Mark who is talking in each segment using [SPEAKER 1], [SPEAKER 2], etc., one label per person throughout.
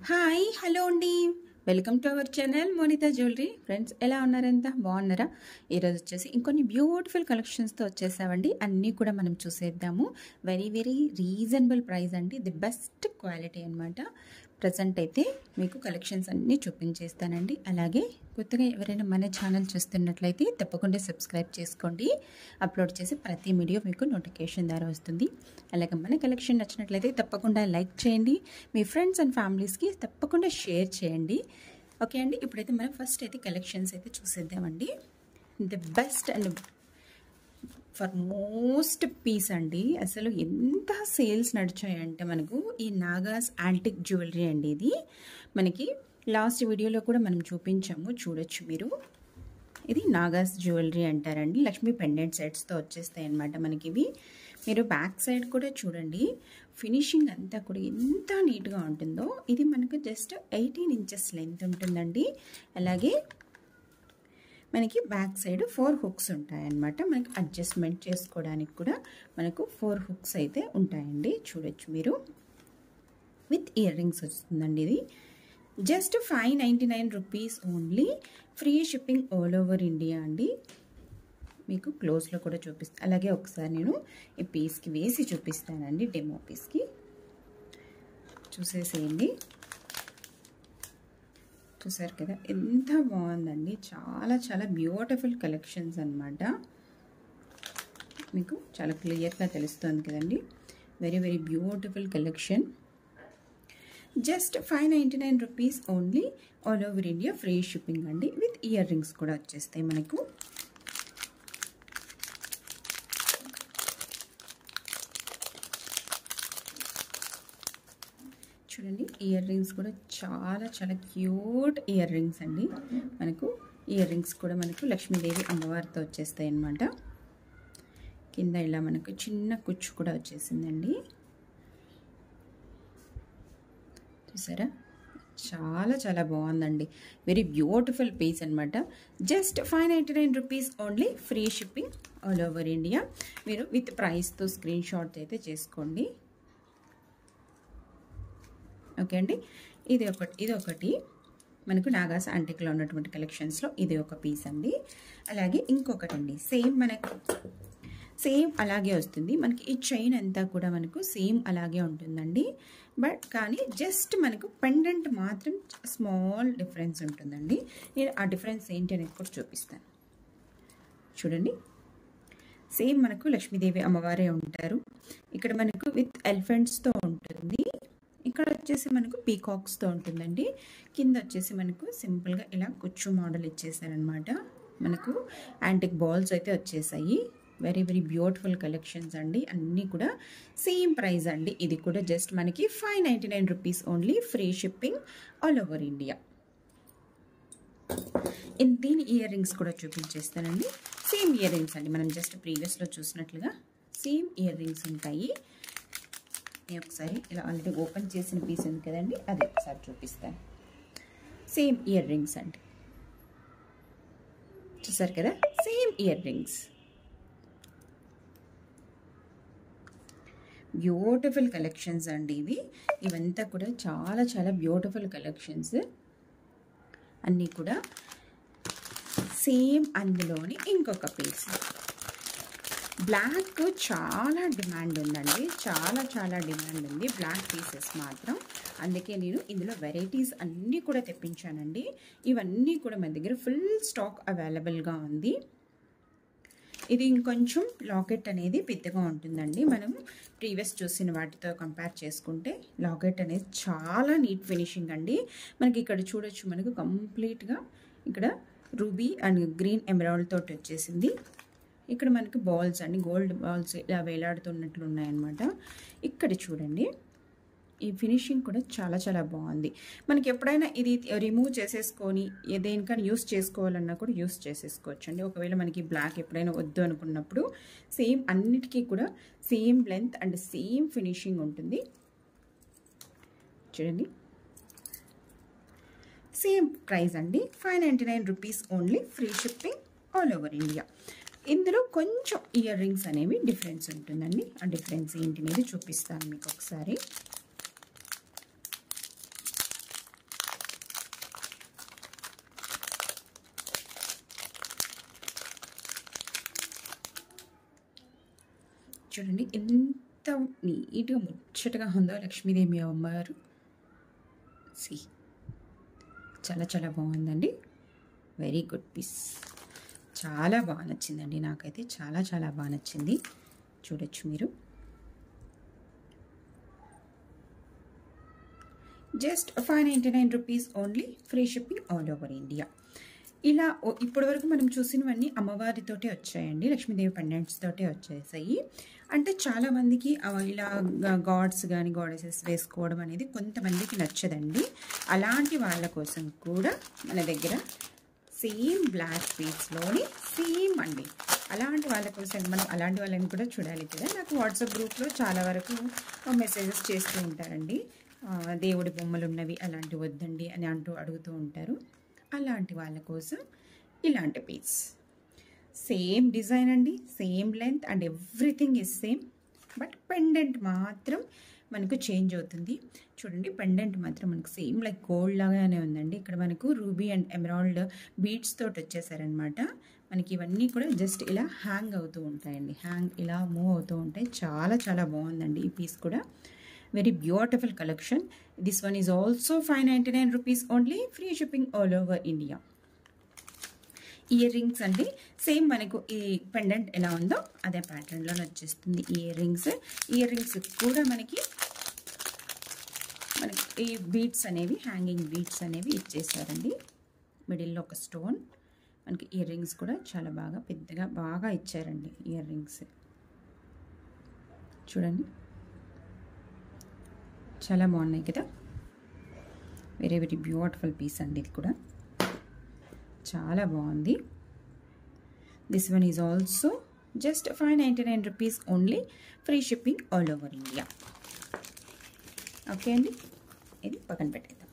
[SPEAKER 1] hi hello అండి welcome to our channel Monitha jewellery friends ఎలా ఉన్నారంతా బాగున్నారా ఈరోజు వచ్చేసి ఇంకొన్ని బ్యూటిఫుల్ కలెక్షన్స్తో వచ్చేసామండి అన్నీ కూడా మనం చూసేద్దాము వెరీ వెరీ రీజనబుల్ ప్రైస్ అండి ది బెస్ట్ క్వాలిటీ అనమాట ప్రజెంట్ అయితే మీకు కలెక్షన్స్ అన్నీ చూపించేస్తానండి అలాగే కొత్తగా ఎవరైనా మన ఛానల్ చూస్తున్నట్లయితే తప్పకుండా సబ్స్క్రైబ్ చేసుకోండి అప్లోడ్ చేసి ప్రతి వీడియో మీకు నోటిఫికేషన్ ద్వారా వస్తుంది అలాగే మన కలెక్షన్ నచ్చినట్లయితే తప్పకుండా లైక్ చేయండి మీ ఫ్రెండ్స్ అండ్ ఫ్యామిలీస్కి తప్పకుండా షేర్ చేయండి ఓకే అండి ఇప్పుడైతే మనం ఫస్ట్ అయితే కలెక్షన్స్ అయితే చూసేద్దామండి the best and for most piece అండి అసలు ఎంత సేల్స్ నడిచాయంటే మనకు ఈ నాగాస్ యాంటిక్ జ్యువెలరీ అండి ఇది మనకి లాస్ట్ వీడియోలో కూడా మనం చూపించాము చూడొచ్చు మీరు ఇది నాగాస్ జ్యువెలరీ అంటారండి లక్ష్మీ పెండెంట్ సెట్స్తో వచ్చేస్తాయి అనమాట మనకి ఇవి మీరు బ్యాక్ సైడ్ కూడా చూడండి ఫినిషింగ్ అంతా కూడా ఎంత నీట్గా ఉంటుందో ఇది మనకు జస్ట్ ఎయిటీన్ ఇంచెస్ లెంత్ ఉంటుందండి అలాగే మనకి బ్యాక్ సైడ్ ఫోర్ హుక్స్ ఉంటాయన్నమాట మనకి అడ్జస్ట్మెంట్ చేసుకోవడానికి కూడా మనకు ఫోర్ హుక్స్ అయితే ఉంటాయండి చూడొచ్చు మీరు విత్ ఇయర్ రింగ్స్ వస్తుందండి ఇది just five ninety nine rupees only free shipping all over India అండి మీకు క్లోజ్లో కూడా చూపిస్తాను అలాగే ఒకసారి నేను ఈ పీస్కి వేసి చూపిస్తానండి డెమో పీస్కి చూసేసేయండి చూసారు కదా ఎంత బాగుందండి చాలా చాలా బ్యూటిఫుల్ కలెక్షన్స్ అనమాట మీకు చాలా క్లియర్గా తెలుస్తుంది కదండి very very beautiful collection just five ninety nine rupees only all over India free shipping అండి విత్ ఇయర్ రింగ్స్ కూడా వచ్చేస్తాయి మనకు చూడండి ఇయర్ రింగ్స్ కూడా చాలా చాలా క్యూట్ ఇయర్ రింగ్స్ అండి మనకు ఇయర్ రింగ్స్ కూడా మనకు లక్ష్మీదేవి అమ్మవారితో వచ్చేస్తాయి అన్నమాట కింద ఇలా మనకు చిన్న కుచ్చు కూడా వచ్చేసిందండి చూసారా చాలా చాలా బాగుందండి వెరీ బ్యూటిఫుల్ పీస్ అనమాట just five ninety nine rupees only free shipping all over India మీరు విత్ ప్రైస్తో స్క్రీన్ షాట్ అయితే చేసుకోండి ఓకే అండి ఇది ఒకటి ఇది ఒకటి మనకు నాగాస్ యాంటిక్లో ఉన్నటువంటి కలెక్షన్స్లో ఇది ఒక పీస్ అండి అలాగే ఇంకొకటి అండి సేమ్ మనకు సేమ్ అలాగే వస్తుంది మనకి ఈ చైన్ అంతా కూడా మనకు సేమ్ అలాగే ఉంటుందండి బట్ కానీ జస్ట్ మనకు పెండెంట్ మాత్రం స్మాల్ డిఫరెన్స్ ఉంటుందండి నేను ఆ డిఫరెన్స్ ఏంటి అనేది కూడా చూపిస్తాను చూడండి సేమ్ మనకు లక్ష్మీదేవి అమ్మవారే ఉంటారు ఇక్కడ మనకు విత్ ఎలిఫెంట్స్తో ఉంటుంది ఇక్కడ వచ్చేసి మనకు పీకాక్స్తో ఉంటుందండి కింద వచ్చేసి మనకు సింపుల్గా ఇలా కుచ్చు మోడల్ ఇచ్చేసారనమాట మనకు యాంటిక్ బాల్స్ అయితే వచ్చేసాయి వెరీ వెరీ బ్యూటిఫుల్ కలెక్షన్స్ అండి అన్నీ కూడా సేమ్ ప్రైస్ అండి ఇది కూడా జస్ట్ మనకి five ninety nine rupees only free shipping all over India దీని ఇయర్ రింగ్స్ కూడా చూపించేస్తానండి సేమ్ ఇయర్ రింగ్స్ అండి మనం జస్ట్ ప్రీవియస్లో చూసినట్లుగా సేమ్ ఇయర్ రింగ్స్ ఉంటాయి నేను ఒకసారి ఇలా ఆల్రెడీ ఓపెన్ చేసిన పీస్ ఉంది కదండి అది ఒకసారి చూపిస్తాను సేమ్ ఇయర్ రింగ్స్ అండి చూసారు కదా same earrings beautiful collections అండి ఇవి ఇవంతా కూడా చాలా చాలా బ్యూటిఫుల్ కలెక్షన్స్ అన్నీ కూడా సేమ్ అందులోని ఇంకొక పీస్ బ్లాక్ చాలా డిమాండ్ ఉందండి చాలా చాలా డిమాండ్ ఉంది బ్లాక్ పీసెస్ మాత్రం అందుకే నేను ఇందులో వెరైటీస్ అన్నీ కూడా తెప్పించానండి ఇవన్నీ కూడా మన దగ్గర ఫుల్ స్టాక్ అవైలబుల్గా ఉంది ఇది ఇంకొంచెం లాకెట్ అనేది పెద్దగా ఉంటుందండి మనం ప్రీవియస్ చూసిన వాటితో కంపేర్ చేసుకుంటే లాకెట్ అనేది చాలా నీట్ ఫినిషింగ్ అండి మనకి ఇక్కడ చూడొచ్చు మనకు కంప్లీట్గా ఇక్కడ రూబీ అండ్ గ్రీన్ ఎమరాల్డ్ తోటి వచ్చేసింది ఇక్కడ మనకి బాల్స్ అండి గోల్డ్ బాల్స్ ఇలా వేలాడుతున్నట్లు ఉన్నాయన్నమాట ఇక్కడ చూడండి ఈ ఫినిషింగ్ కూడా చాలా చాలా బాగుంది మనకి ఎప్పుడైనా ఇది రిమూవ్ చేసేసుకొని దేనికైనా యూస్ చేసుకోవాలన్నా కూడా యూస్ చేసేసుకోవచ్చు అండి ఒకవేళ మనకి బ్లాక్ ఎప్పుడైనా వద్దు అనుకున్నప్పుడు సేమ్ అన్నిటికీ కూడా same length and same finishing ఉంటుంది చూడండి సేమ్ ప్రైస్ అండి five ninety nine rupees only free shipping all over India ఇందులో కొంచెం ఇయర్ రింగ్స్ అనేవి డిఫరెన్స్ ఉంటుందండి ఆ డిఫరెన్స్ ఏంటి అనేది చూపిస్తాను మీకు ఒకసారి చూడండి ఎంత నీట్గా ముచ్చటగా ఉందో లక్ష్మీదేవి అమ్మవారు సి చాలా చాలా బాగుందండి వెరీ గుడ్ పీస్ చాలా బాగా నచ్చిందండి నాకైతే చాలా చాలా బాగా నచ్చింది చూడొచ్చు మీరు just five ninety nine rupees only free shipping all over India ఇలా ఓ- ఇప్పటివరకు మనం చూసినవన్నీ అమ్మవారితోటే వచ్చాయండి లక్ష్మీదేవి పెండెంట్స్ తోటే వచ్చేసాయి అంటే చాలామందికి ఆ ఇలా గాడ్స్ కానీ గాడెసెస్ వేసుకోవడం అనేది కొంతమందికి నచ్చదండి అలాంటి వాళ్ళ కోసం కూడా మన దగ్గర సేమ్ బ్లాక్ పీస్లోని సేమ్ అండి అలాంటి వాళ్ళ కోసం మనం అలాంటి వాళ్ళని కూడా చూడాలి కదా నాకు వాట్సాప్ గ్రూప్లో చాలా వరకు మెసేజెస్ చేస్తూ ఉంటారండి ఆ, దేవుడి బొమ్మలు ఉన్నవి అలాంటివి వద్దండి అని అంటూ అడుగుతూ ఉంటారు అలాంటి వాళ్ళ కోసం ఇలాంటి పీస్ సేమ్ డిజైన్ అండి same length and everything is same but pendant మాత్రం మనకు చేంజ్ అవుతుంది చూడండి పెండెంట్ మాత్రం మనకు సేమ్ లైక్ గోల్డ్ లాగానే ఉందండి ఇక్కడ మనకు రూబీ అండ్ ఎమరాల్డ్ బీడ్స్ తోటి వచ్చేసారనమాట మనకి ఇవన్నీ కూడా జస్ట్ ఇలా హ్యాంగ్ అవుతూ ఉంటాయండి హ్యాంగ్ ఇలా మూవ్ అవుతూ ఉంటాయి చాలా చాలా బాగుందండి ఈ పీస్ కూడా very beautiful collection this one is also five ninety nine rupees only free shipping all over India earrings అండి సేమ్ మనకు ఈ పెండెంట్ ఎలా ఉందో అదే ప్యాటర్న్లో వచ్చేస్తుంది ఇయర్ రింగ్స్ ఇయర్ రింగ్స్ కూడా మనకి మనకి ఈ బీడ్స్ అనేవి హ్యాంగింగ్ బీడ్స్ అనేవి ఇచ్చేసారండి మిడిల్లో ఒక స్టోన్ మనకి ఇయర్ రింగ్స్ కూడా చాలా బాగా పెద్దగా బాగా ఇచ్చారండి ఇయర్ రింగ్స్ చూడండి చాలా బాగున్నాయి కదా వెరీ వెరీ బ్యూటిఫుల్ పీస్ అండి ఇది కూడా చాలా బాగుంది this one is also just five ninety nine rupees only free shipping all over India okay అండి ఇది పక్కన పెట్టేద్దాం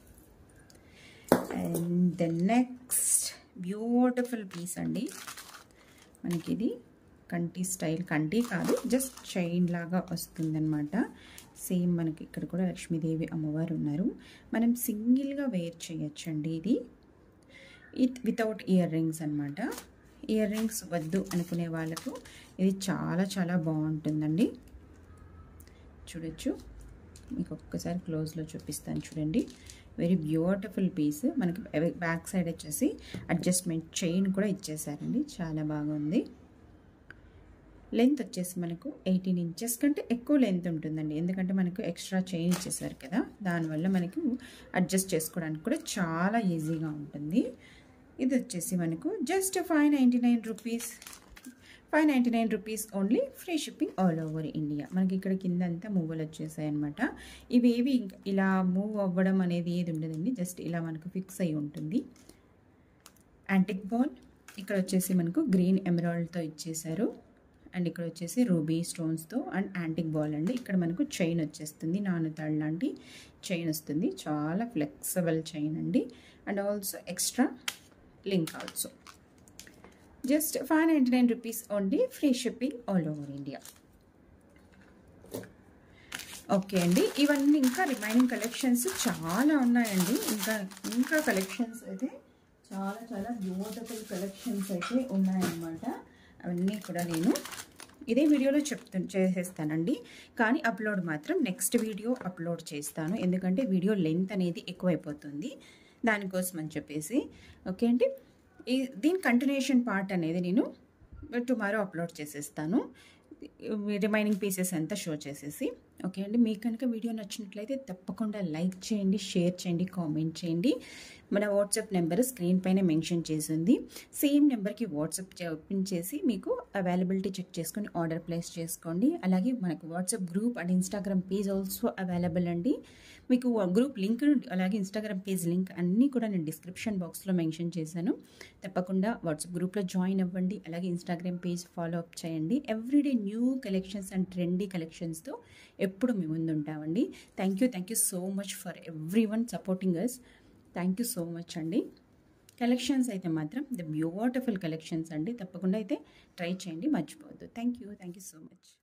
[SPEAKER 1] and the next beautiful piece అండి మనకి ఇది కంటి స్టైల్ కంటి కాదు జస్ట్ చైన్ లాగా వస్తుందన్నమాట సేమ్ మనకి ఇక్కడ కూడా లక్ష్మీదేవి అమ్మవారు ఉన్నారు మనం సింగిల్గా వేర్ చేయొచ్చండి ఇది ఇట్ వితౌట్ ఇయర్ రింగ్స్ అనమాట ఇయర్ రింగ్స్ వద్దు అనుకునే వాళ్ళకు ఇది చాలా చాలా బాగుంటుందండి చూడొచ్చు మీకు ఒక్కసారి క్లోజ్లో చూపిస్తాను చూడండి వెరీ బ్యూటిఫుల్ పీస్ మనకి బ్యాక్ సైడ్ వచ్చేసి అడ్జస్ట్మెంట్ చైన్ కూడా ఇచ్చేసారండి చాలా బాగుంది లెంత్ వచ్చేసి మనకు ఎయిటీన్ ఇంచెస్ కంటే ఎక్కువ లెంత్ ఉంటుందండి ఎందుకంటే మనకు ఎక్స్ట్రా చైన్ ఇచ్చేసారు కదా దానివల్ల మనకు అడ్జస్ట్ చేసుకోవడానికి కూడా చాలా ఈజీగా ఉంటుంది ఇది వచ్చేసి మనకు just five ninety nine rupees five ninety nine rupees only free shipping all over India మనకి ఇక్కడ కింద అంతా మూవలు వచ్చేసాయి అనమాట ఇవేవి ఇంక ఇలా మూవ్ అవ్వడం అనేది ఏది ఉండదండి జస్ట్ ఇలా మనకు ఫిక్స్ అయి ఉంటుంది యాంటిక్ బాల్ ఇక్కడ వచ్చేసి మనకు గ్రీన్ ఎమరాల్డ్తో ఇచ్చేసారు అండ్ ఇక్కడ వచ్చేసి రూబీ స్టోన్స్తో అండ్ యాంటిక్ బాల్ అండి ఇక్కడ మనకు చైన్ వచ్చేస్తుంది నానుతాడు లాంటి చైన్ వస్తుంది చాలా ఫ్లెక్సిబుల్ చైన్ అండి and also extra link also just five ninety nine rupees only free shipping all over India okay అండి ఇవన్నీ ఇంకా రిమైనింగ్ కలెక్షన్స్ చాలా ఉన్నాయండి ఇంకా ఇంకా కలెక్షన్స్ అయితే చాలా చాలా బ్యూటిఫుల్ కలెక్షన్స్ అయితే ఉన్నాయన్నమాట అవన్నీ కూడా నేను ఇదే వీడియోలో చెప్తు చేసేస్తానండి కానీ అప్లోడ్ మాత్రం నెక్స్ట్ వీడియో అప్లోడ్ చేస్తాను ఎందుకంటే వీడియో లెంత్ అనేది ఎక్కువైపోతుంది దానికోసం అని చెప్పేసి ఓకే అండి ఈ దీని కంటిన్యూషన్ పార్ట్ అనేది నేను టుమారో అప్లోడ్ చేసేస్తాను రిమైనింగ్ పీసెస్ అంతా షో చేసేసి ఓకే అండి మీకు కనుక వీడియో నచ్చినట్లయితే తప్పకుండా లైక్ చేయండి షేర్ చేయండి కామెంట్ చేయండి మన వాట్సాప్ నెంబర్ స్క్రీన్ పైన మెన్షన్ చేసింది సేమ్ నెంబర్కి వాట్సాప్ ఓపెన్ చేసి మీకు అవైలబిలిటీ చెక్ చేసుకొని ఆర్డర్ ప్లేస్ చేసుకోండి అలాగే మనకు WhatsApp group and Instagram page also available అండి మీకు గ్రూప్ లింక్ అలాగే ఇన్స్టాగ్రామ్ పేజ్ లింక్ అన్నీ కూడా నేను డిస్క్రిప్షన్ బాక్స్లో మెన్షన్ చేశాను తప్పకుండా వాట్సాప్ గ్రూప్లో జాయిన్ అవ్వండి అలాగే ఇన్స్టాగ్రామ్ పేజ్ ఫాలో అప్ చేయండి everyday new collections and trendy కలెక్షన్స్తో ఎప్పుడు మీ ముందు ఉంటామండి thank you thank you so much for every one supporting us thank you so much అండి కలెక్షన్స్ అయితే మాత్రం ద బ్యూటిఫుల్ కలెక్షన్స్ అండి తప్పకుండా అయితే ట్రై చేయండి మర్చిపోవద్దు thank you thank you so much